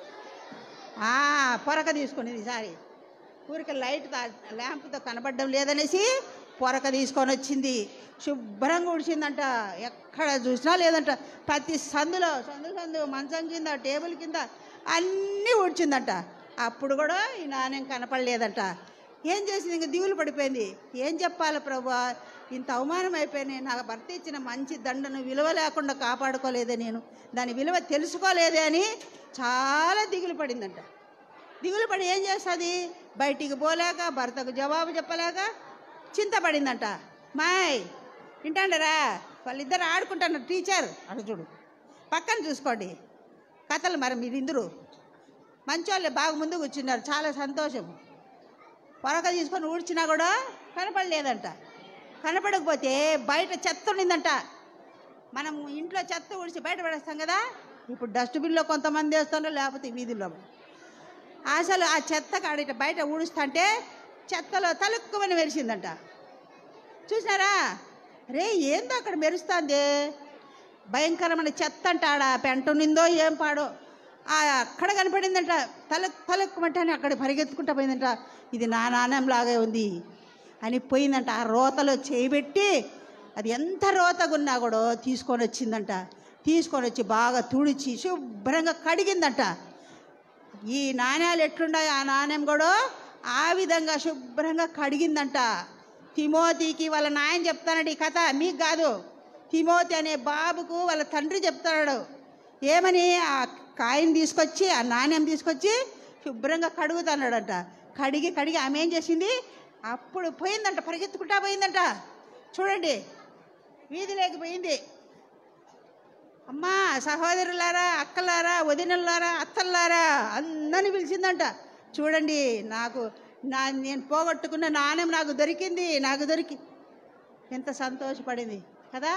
ఆ, పొరక తీసుకునేది ఈసారి ఊరికి లైట్ తా- ల్యాంప్తో కనపడడం లేదనేసి పొరక తీసుకొని వచ్చింది శుభ్రంగా ఉడిచిందంట ఎక్కడ చూసినా లేదంట ప్రతి సందులో సందు సందు మంచం కింద టేబుల్ కింద అన్నీ ఉడిచిందంట అప్పుడు కూడా ఈ నాణ్యం కనపడలేదంట ఏం చేసింది ఇంక దిగులు పడిపోయింది ఏం చెప్పాలి ప్రభు ఇంత అవమానం అయిపోయినాయి నాకు భర్త ఇచ్చిన మంచి దండను విలువ లేకుండా కాపాడుకోలేదే నేను దాని విలువ తెలుసుకోలేదే అని చాలా దిగులు పడిందంట దిగులు పడి ఏం చేస్తుంది బయటికి పోలేక భర్తకు జవాబు చెప్పలేక చింతపడిందంట మాయ్ వింటాండరా వాళ్ళిద్దరు ఆడుకుంటున్నారు టీచర్ అటు చూడు పక్కన చూసుకోండి కథలు మరి మీరు ఇందరు మంచోళ్ళే బాగా ముందు కూర్చున్నారు చాలా సంతోషం పొరక తీసుకొని ఊడ్చినా కూడా కనపడలేదంట కనపడకపోతే బయట చెత్త ఉండిందంట మనం ఇంట్లో చెత్త ఊడ్చి బయట పడేస్తాం కదా ఇప్పుడు డస్ట్బిన్లో కొంతమంది వేస్తుండ్రు లేకపోతే వీధుల్లో అసలు ఆ చెత్త కాడిట బయట ఊడుస్తుంటే చెత్తలో తలుక్కుమని మెరిసిందంట చూసినారా రే ఏందో అక్కడ మెరుస్తుంది భయంకరమైన చెత్త అంట ఆడ పెంట నిందో ఏం పాడో ఆ అక్కడ కనపడిందంట తలక్ తలక్కుమంటే అని అక్కడ పరిగెత్తుకుంటా పోయిందంట ఇది నా నాణ్యంలాగే ఉంది అని పోయిందంట ఆ రోతలో చేయబెట్టి అది ఎంత రోతగున్నా కూడా తీసుకొని వచ్చిందంట తీసుకొని వచ్చి బాగా తుడిచి శుభ్రంగా కడిగిందంట ఈ నాణ్యాలు ఎట్లున్నాయో ఆ నాణ్యం కూడా ఆ విధంగా శుభ్రంగా కడిగిందంట తిమోతికి వాళ్ళ నాయన చెప్తాడు ఈ కథ మీకు కాదు తిమోతి అనే బాబుకు వాళ్ళ తండ్రి చెప్తాడు ఏమని ఆ కాయని తీసుకొచ్చి ఆ నాణ్యం తీసుకొచ్చి శుభ్రంగా కడుగుతున్నాడంట కడిగి కడిగి ఆమె ఏం చేసింది అప్పుడు పోయిందంట పరిగెత్తుకుంటా పోయిందంట చూడండి వీధిలోకి పోయింది అమ్మా సహోదరులారా అక్కలారా వదినలారా అత్తల్లారా అందరిని పిలిచిందంట చూడండి నాకు నా నేను పోగొట్టుకున్న నాణ్యం నాకు దొరికింది నాకు దొరికి ఎంత సంతోషపడింది కదా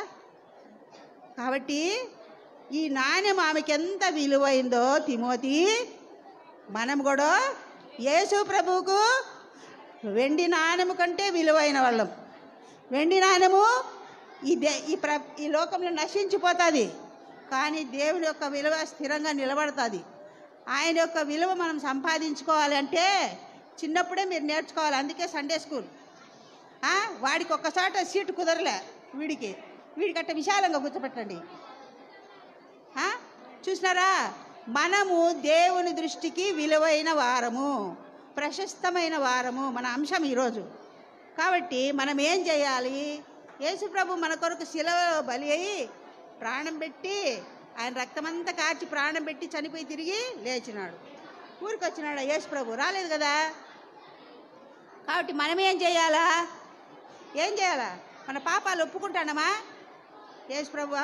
కాబట్టి ఈ నాణ్యం ఆమెకి ఎంత విలువైందో తిమోతి మనం కూడా యేసు ప్రభువుకు వెండి నాణ్యము కంటే విలువైన వాళ్ళం వెండి నాణ్యము ఈ దే ఈ ప్ర ఈ లోకంలో నశించిపోతుంది కానీ దేవుని యొక్క విలువ స్థిరంగా నిలబడుతుంది ఆయన యొక్క విలువ మనం సంపాదించుకోవాలి అంటే చిన్నప్పుడే మీరు నేర్చుకోవాలి అందుకే సండే స్కూల్ ఆ, వాడికి ఒక్కసాట సీటు కుదరలే వీడికి వీడికట్ట విశాలంగా కూర్చోపెట్టండి ఆ? చూసినారా మనము దేవుని దృష్టికి విలువైన వారము ప్రశస్తమైన వారము మన అంశం ఈరోజు కాబట్టి మనం ఏం చేయాలి యేసుప్రభు మన కొరకు శిలవ బలి అయి ప్రాణం పెట్టి ఆయన రక్తమంతా కార్చి ప్రాణం పెట్టి చనిపోయి తిరిగి లేచినాడు ఊరికి వచ్చినాడు యేసుప్రభు రాలేదు కదా కాబట్టి మనం ఏం చేయాలా ఏం చేయాలా మన పాపాలు ఒప్పుకుంటానమా యేసు ప్రభా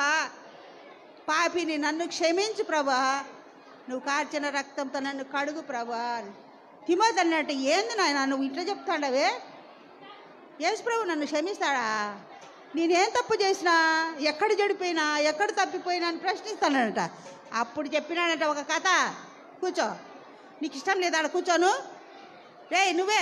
పాపిని నన్ను క్షమించు ప్రభా నువ్వు కార్చిన రక్తంతో నన్ను కడుగు ప్రభా అని. తిమోతి అన్నట్టు ఏంది నాయన నువ్వు ఇట్లా చెప్తాడవే యేసు ప్రభు నన్ను క్షమిస్తాడా నేనేం తప్పు చేసినా ఎక్కడ చెడిపోయినా ఎక్కడ తప్పిపోయినా అని ప్రశ్నిస్తానంట అప్పుడు చెప్పినాడంట ఒక కథ కూర్చో నీకు ఇష్టం లేదా ఆడ కూర్చోను రే నువ్వే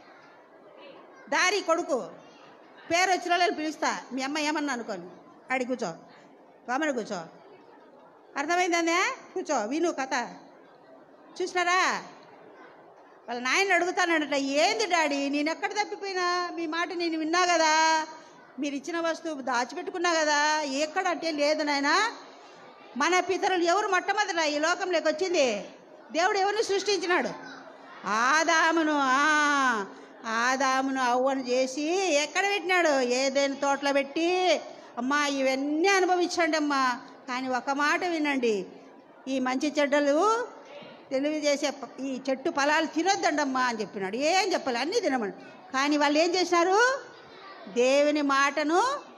దారి కొడుకు పేరు వచ్చిన వాళ్ళని పిలుస్తా మీ అమ్మ ఏమన్నా అనుకోను ఆడి కూర్చో గమన కూర్చో అర్థమైందందే కూర్చో విను కథ చూసినారా వాళ్ళ నాయన అడుగుతానంట ఏంది డాడీ నేను ఎక్కడ తప్పిపోయినా మీ మాట నేను విన్నా కదా మీరు ఇచ్చిన వస్తువు దాచిపెట్టుకున్నా కదా ఎక్కడ అంటే లేదు నాయన మన పితరులు ఎవరు మొట్టమొదట ఈ లోకంలోకి వచ్చింది దేవుడు ఎవరిని సృష్టించినాడు ఆదామును ఆ, ఆదామును అవ్వను చేసి ఎక్కడ పెట్టినాడు ఏదైనా తోటలో పెట్టి అమ్మా ఇవన్నీ అనుభవించండి అమ్మా కానీ ఒక మాట వినండి ఈ మంచి చెడ్డలు తెలియజేసే ప- ఈ చెట్టు ఫలాలు తినొద్దండమ్మా అని చెప్పినాడు ఏం చెప్పాలి అన్నీ తినమని కానీ వాళ్ళు ఏం చేసినారు దేవుని మాటను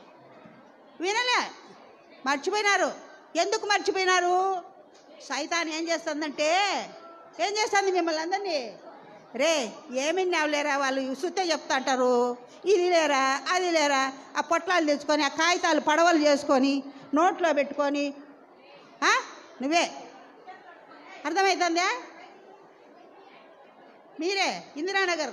వినలే మర్చిపోయినారు ఎందుకు మర్చిపోయినారు సైతాన్ ఏం చేస్తుందంటే ఏం చేస్తుంది మిమ్మల్ని అందరినీ రే ఏమి లేరా వాళ్ళు సుత్తే చెప్తా అంటారు ఇది లేరా అది లేరా ఆ పొట్లాలు తెచ్చుకొని ఆ కాగితాలు పడవలు చేసుకొని నోట్లో పెట్టుకొని ఆ? నువ్వే అర్థమవుతుందా మీరే ఇందిరానగర్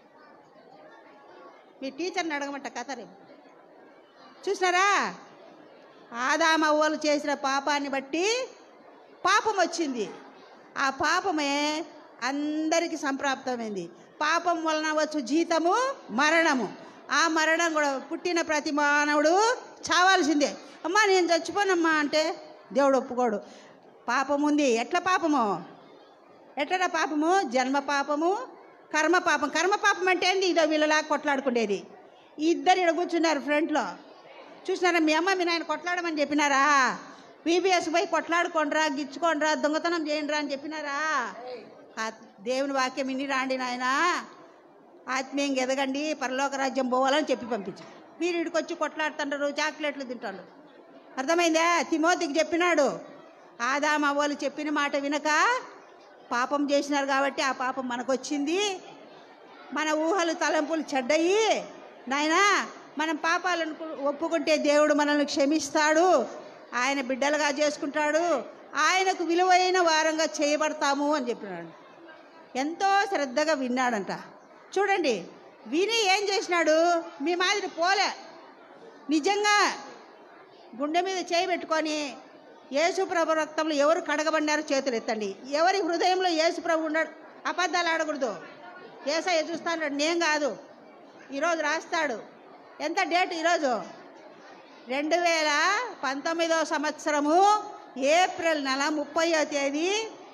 మీ టీచర్ని అడగమంట కథ రేపు చూసినారా ఆదామవ్వలు చేసిన పాపాన్ని బట్టి పాపం వచ్చింది ఆ పాపమే అందరికీ సంప్రాప్తమైంది పాపం వలన వచ్చు జీతము మరణము ఆ మరణం కూడా పుట్టిన ప్రతి మానవుడు చావాల్సిందే అమ్మా నేను చచ్చిపోనమ్మా అంటే దేవుడు ఒప్పుకోడు పాపం ఉంది ఎట్లా పాపము ఎట్లా పాపము జన్మ పాపము కర్మ పాపం కర్మ పాపం అంటే ఏంది ఇదో వీళ్ళలా కొట్లాడుకునేది ఇద్దరు ఇక్కడ కూర్చున్నారు ఫ్రంట్లో చూసినారా మీ అమ్మ మీ నాయన కొట్లాడమని చెప్పినారా బీబీఎస్ పోయి కొట్లాడుకోండిరా గిచ్చుకోండిరా దొంగతనం చేయండిరా అని చెప్పినారా ఆ దేవుని వాక్యం ఇన్ని రాండి నాయన ఆత్మీయంగా ఎదగండి పరలోక రాజ్యం పోవాలని చెప్పి పంపించు మీరు ఇక్కడికి వచ్చి కొట్లాడుతుంటారు చాక్లెట్లు తింటారు అర్థమైందా తిమోతికి చెప్పినాడు ఆదాం అవ్వలు చెప్పిన మాట వినక పాపం చేసినారు కాబట్టి ఆ పాపం మనకు వచ్చింది మన ఊహలు తలంపులు చెడ్డయి నాయనా మనం పాపాలను కు- ఒప్పుకుంటే దేవుడు మనల్ని క్షమిస్తాడు ఆయన బిడ్డలుగా చేసుకుంటాడు ఆయనకు విలువైన వారంగా చేయబడతాము అని చెప్పినాడు ఎంతో శ్రద్ధగా విన్నాడంట చూడండి విని ఏం చేసినాడు మీ మాదిరి పోలే నిజంగా గుండె మీద చేయి పెట్టుకొని యేసుప్రభు రక్తంలో ఎవరు కడగబడినారో చేతులు ఎత్తండి ఎవరి హృదయంలో యేసుప్రభు ఉన్నాడు అబద్ధాలు ఆడకూడదు ఏసయ్య చూస్తాడు నేను కాదు ఈరోజు రాస్తాడు ఎంత డేట్ ఈరోజు రెండు వేల పంతొమ్మిదవ సంవత్సరము ఏప్రిల్ నెల ముప్పయో తేదీ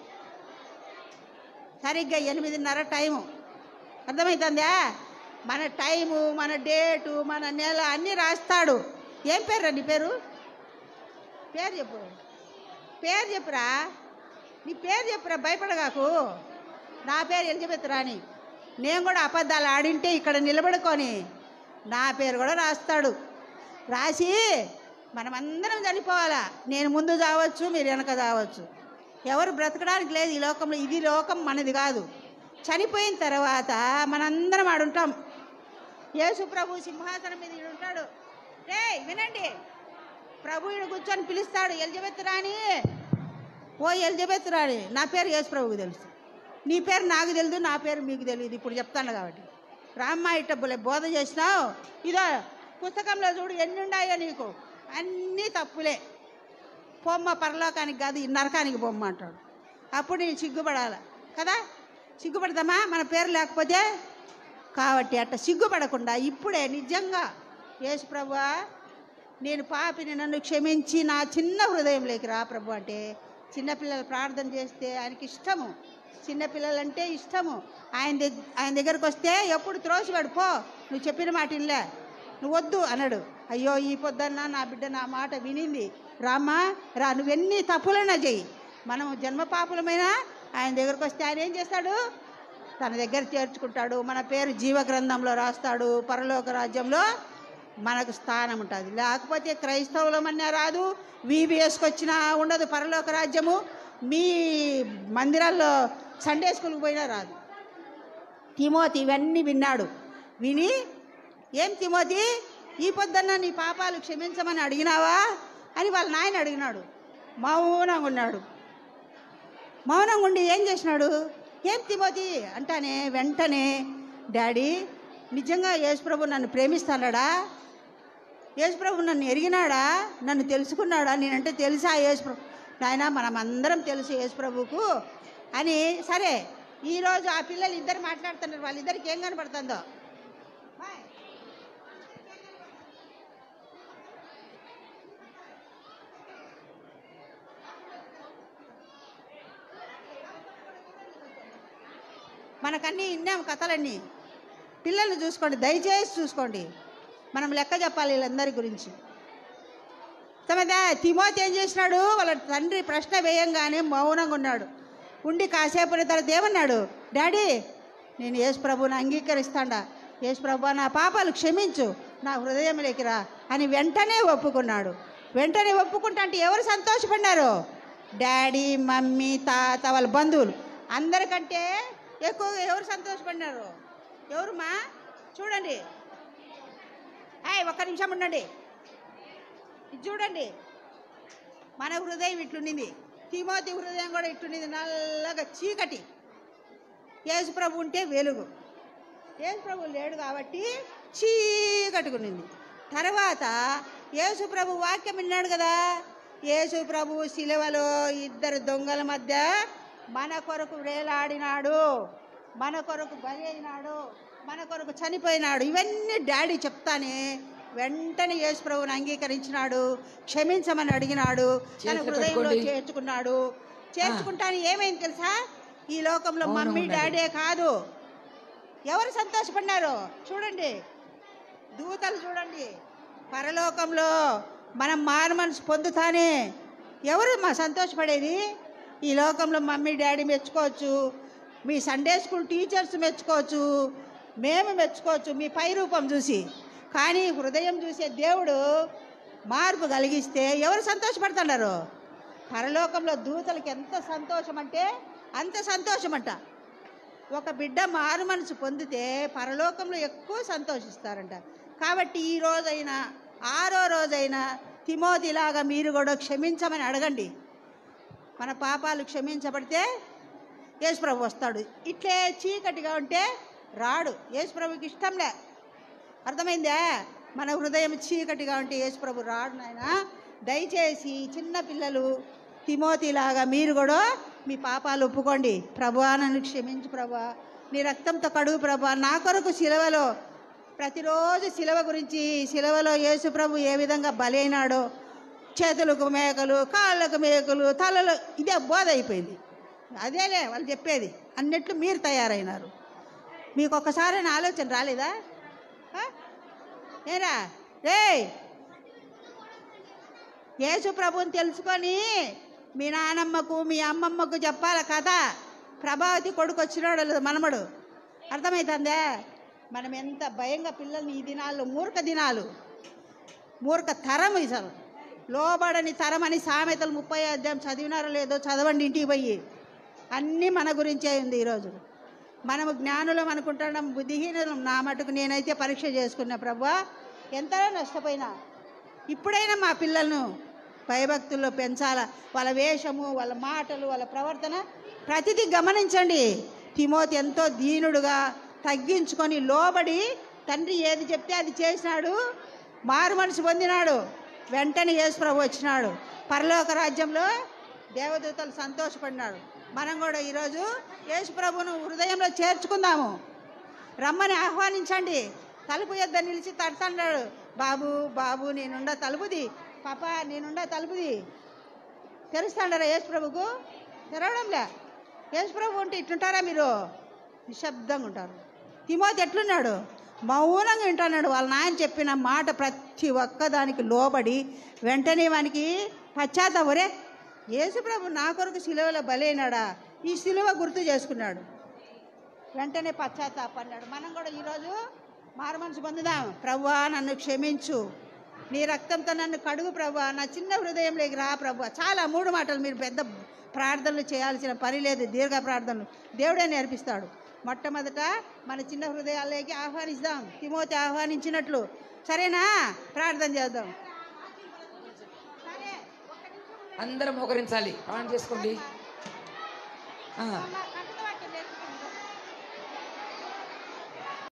సరిగ్గా ఎనిమిదిన్నర టైము అర్థమవుతుందా మన టైము మన డేటు మన నెల అన్నీ రాస్తాడు ఏం పేరు నీ పేరు పేరు చెప్పు పేరు చెప్పురా నీ పేరు చెప్పురా భయపడగాకు నా పేరు ఎలిజబెత్ రాణి నేను కూడా అబద్ధాలు ఆడింటే ఇక్కడ నిలబడుకొని నా పేరు కూడా రాస్తాడు రాసి మనమందరం చనిపోవాలా నేను ముందు చావచ్చు మీరు వెనక చావచ్చు ఎవరు బ్రతకడానికి లేదు ఈ లోకంలో ఇది లోకం మనది కాదు చనిపోయిన తర్వాత మనందరం ఆడుంటాం యేసు ప్రభు సింహాసనం మీద ఈడు ఉంటాడు రే వినండి ప్రభు ఈడు కూర్చొని పిలుస్తాడు ఎలిజబెత్ రాణి ఓ ఎలిజబెత్ రాణి నా పేరు యేసు ప్రభుకు తెలుసు నీ పేరు నాకు తెలియదు నా పేరు మీకు తెలియదు ఇప్పుడు చెప్తాను కాబట్టి రామ్మ ఇట్టబ్బులే బోధ చేసినావు ఇదో పుస్తకంలో చూడు ఎన్ని ఉన్నాయో నీకు అన్నీ తప్పులే పొమ్మ పరలోకానికి కాదు ఈ నరకానికి బొమ్మ అంటాడు అప్పుడు నేను సిగ్గుపడాల కదా సిగ్గుపడదామా మన పేరు లేకపోతే కాబట్టి అట్ట సిగ్గుపడకుండా ఇప్పుడే నిజంగా యేసు ప్రభువా నేను పాపిని నన్ను క్షమించి నా చిన్న హృదయంలోకి రా ప్రభు అంటే చిన్నపిల్లలు ప్రార్థన చేస్తే ఆయనకి ఇష్టము చిన్నపిల్లలంటే ఇష్టము ఆయన దగ్గర ఆయన దగ్గరకు వస్తే ఎప్పుడు త్రోసివాడు పో నువ్వు చెప్పిన మాట ఇల్లే నువ్వు వద్దు అన్నాడు అయ్యో ఈ పొద్దున్న నా బిడ్డ నా మాట వినింది రామ్మా రా నువ్వెన్ని తప్పులైనా చెయ్యి మనం జన్మ పాపులమైనా ఆయన దగ్గరకు వస్తే ఆయన ఏం చేస్తాడు తన దగ్గర చేర్చుకుంటాడు మన పేరు జీవ గ్రంథంలో రాస్తాడు పరలోక రాజ్యంలో మనకు స్థానం ఉంటుంది లేకపోతే క్రైస్తవులమన్నా రాదు వీబీఎస్కి వచ్చినా ఉండదు పరలోక రాజ్యము మీ మందిరాల్లో సండే స్కూల్కి పోయినా రాదు తిమోతి ఇవన్నీ విన్నాడు విని ఏం తిమోతి ఈ పొద్దున్న నీ పాపాలు క్షమించమని అడిగినావా అని వాళ్ళ నాయన అడిగినాడు మౌనంగా ఉన్నాడు మౌనంగా ఉండి ఏం చేసినాడు ఏం తిమోతి అంటానే వెంటనే డాడీ నిజంగా యేసుప్రభు నన్ను ప్రేమిస్తాడా యేసుప్రభు నన్ను ఎరిగినాడా నన్ను తెలుసుకున్నాడా నేనంటే తెలుసా యేసుప్రభు నాయన మనం అందరం తెలుసు యేసుప్రభుకు అని సరే ఈరోజు ఆ పిల్లలు ఇద్దరు మాట్లాడుతున్నారు వాళ్ళిద్దరికి ఏం కనపడుతుందో బాయ్. మనకన్నీ విన్నాం కథలన్నీ పిల్లల్ని చూసుకోండి దయచేసి చూసుకోండి మనం లెక్క చెప్పాలి వీళ్ళందరి గురించి సమదా తిమోతి ఏం చేసినాడు వాళ్ళ తండ్రి ప్రశ్న వేయంగానే మౌనంగా ఉన్నాడు ఉండి కాసేపు ఉన్న తర్వాత ఏమన్నాడు డాడీ నేను యేసు ప్రభుని అంగీకరిస్తాడా యేసు ప్రభు నా పాపాలు క్షమించు నా హృదయంలోకి రా అని వెంటనే ఒప్పుకున్నాడు వెంటనే ఒప్పుకుంటా అంటే ఎవరు సంతోషపడినారు డాడీ మమ్మీ తాత వాళ్ళ బంధువులు అందరికంటే ఎక్కువగా ఎవరు సంతోషపడినారు ఎవరు మా చూడండి హాయ్ ఒక్క నిమిషం ఉండండి ఇది చూడండి మన హృదయం ఇట్లుండింది తిమోతి హృదయం కూడా ఇట్లుండింది నల్లగా చీకటి యేసుప్రభు ఉంటే వెలుగు యేసుప్రభు లేడు కాబట్టి చీకటిగా ఉండింది తర్వాత యేసుప్రభు వాక్యం విన్నాడు కదా యేసుప్రభు శిలువలో ఇద్దరు దొంగల మధ్య మన కొరకు వేలాడినాడు మన కొరకు బలి అయినాడు మన కొరకు చనిపోయినాడు ఇవన్నీ డాడీ చెప్తానే వెంటనే యేసుప్రభుని అంగీకరించినాడు క్షమించమని అడిగినాడు తన చేతులు హృదయంలో కట్టుకోండి. చేర్చుకున్నాడు చేర్చుకుంటాను ఏమైంది తెలుసా ఈ లోకంలో మౌనం మమ్మీ ఉండాలి. డాడీ కాదు ఎవరు సంతోషపడినారు చూడండి దూతలు చూడండి పరలోకంలో మనం మారు మనసు పొందుతానే ఎవరు మా సంతోషపడేది ఈ లోకంలో మమ్మీ డాడీ మెచ్చుకోవచ్చు మీ సండే స్కూల్ టీచర్స్ మెచ్చుకోవచ్చు మేము మెచ్చుకోవచ్చు మీ పై రూపం చూసి కానీ హృదయం చూసే దేవుడు మార్పు కలిగిస్తే ఎవరు సంతోషపడుతున్నారు పరలోకంలో దూతలకు ఎంత సంతోషం అంటే అంత సంతోషం అంట ఒక బిడ్డ మారు మనసు పొందితే పరలోకంలో ఎక్కువ సంతోషిస్తారంట కాబట్టి ఈ రోజైనా ఆరో రోజైనా తిమోతిలాగా మీరు కూడా క్షమించమని అడగండి మన పాపాలు క్షమించబడితే యేసుప్రభు వస్తాడు ఇట్లే చీకటిగా ఉంటే రాడు యేసుప్రభుకి ఇష్టంలే అర్థమైందా మన హృదయం చీకటిగా ఉంటే యేసుప్రభు రాడు నాయన దయచేసి చిన్న పిల్లలు తిమోతిలాగా మీరు కూడా మీ పాపాలు ఒప్పుకోండి ప్రభువా నన్ను క్షమించు ప్రభా నీ రక్తంతో కడుగు ప్రభా నా కొరకు శిలవలో ప్రతిరోజు శిలవ గురించి శిలవలో యేసు ప్రభు ఏ విధంగా బలైనాడో చేతులకు మేకలు కాళ్ళకు మేకలు తలలు ఇదే బోధ అయిపోయింది అదేలే వాళ్ళు చెప్పేది అన్నిట్లు మీరు తయారైనారు మీకు ఒక్కసారి నా ఆలోచన రాలేదా ఆ? ఏరా రే యేసు ప్రభుని తెలుసుకొని మీ నానమ్మకు మీ అమ్మమ్మకు చెప్పాల కథ ప్రభావతి కొడుకు వచ్చినాడు లేదు మనమడు అర్థమవుతుందే మనం ఎంత భయంగా పిల్లల్ని ఈ దినాల్లో మూర్ఖ దినాలు మూర్ఖ తరం ఇసలు లోబడని తరం అని సామెతలు ముప్పై అధ్యాయం చదివినారో లేదో చదవండి ఇంటికి పోయి అన్నీ మన గురించే ఉంది ఈరోజు మనము జ్ఞానులం అనుకుంటున్నాం బుద్ధిహీనులం నా మటుకు నేనైతే పరీక్ష చేసుకున్నా ప్రభా ఎంతలో నష్టపోయినా ఇప్పుడైనా మా పిల్లలను భయభక్తుల్లో పెంచాల వాళ్ళ వేషము వాళ్ళ మాటలు వాళ్ళ ప్రవర్తన ప్రతిదీ గమనించండి తిమోతి ఎంతో దీనుడుగా తగ్గించుకొని లోబడి తండ్రి ఏది చెప్తే అది చేసినాడు మారు మనసు పొందినాడు వెంటనే యేసుప్రభు వచ్చినాడు పరలోక రాజ్యంలో దేవదూతలు సంతోషపడినాడు మనం కూడా ఈరోజు యేసుప్రభును హృదయంలో చేర్చుకుందాము రమ్మని ఆహ్వానించండి తలుపు యొద్ద నిలిచి తడుతున్నాడు బాబు బాబు నేనుండా తలుపుది పాప నేనుండా తలుపుది తెరుస్తాడారా యేసు ప్రభుకు తెరవడంలే యేసు ప్రభు ఉంటే ఇట్లుంటారా మీరు నిశ్శబ్దంగా ఉంటారు తిమోతి ఎట్లున్నాడు మౌనంగా వింటున్నాడు వాళ్ళ నాయన చెప్పిన మాట ప్రతి ఒక్కదానికి లోబడి వెంటనే వానికి పశ్చాత్తాపరే యేసు ప్రభు నా కొరకు సిలువలో బలైనాడా ఈ సిలువ గుర్తు చేసుకున్నాడు వెంటనే పశ్చాత్తాపన్నాడు మనం కూడా ఈరోజు మారు మనసు పొందుదాం ప్రవ్వా నన్ను క్షమించు నీ రక్తంతో నన్ను కడుగు ప్రభా నా చిన్న హృదయంలోకి రా ప్రభా చాలా మూడు మాటలు మీరు పెద్ద ప్రార్థనలు చేయాల్సిన పని లేదు దీర్ఘ ప్రార్థనలు దేవుడే నేర్పిస్తాడు మొట్టమొదట మన చిన్న హృదయాల్లోకి ఆహ్వానిస్తాం తిమోతి ఆహ్వానించినట్లు సరేనా ప్రార్థన చేద్దాం అందరం మోకరించాలి ప్రాణం చేసుకోండి ఆ.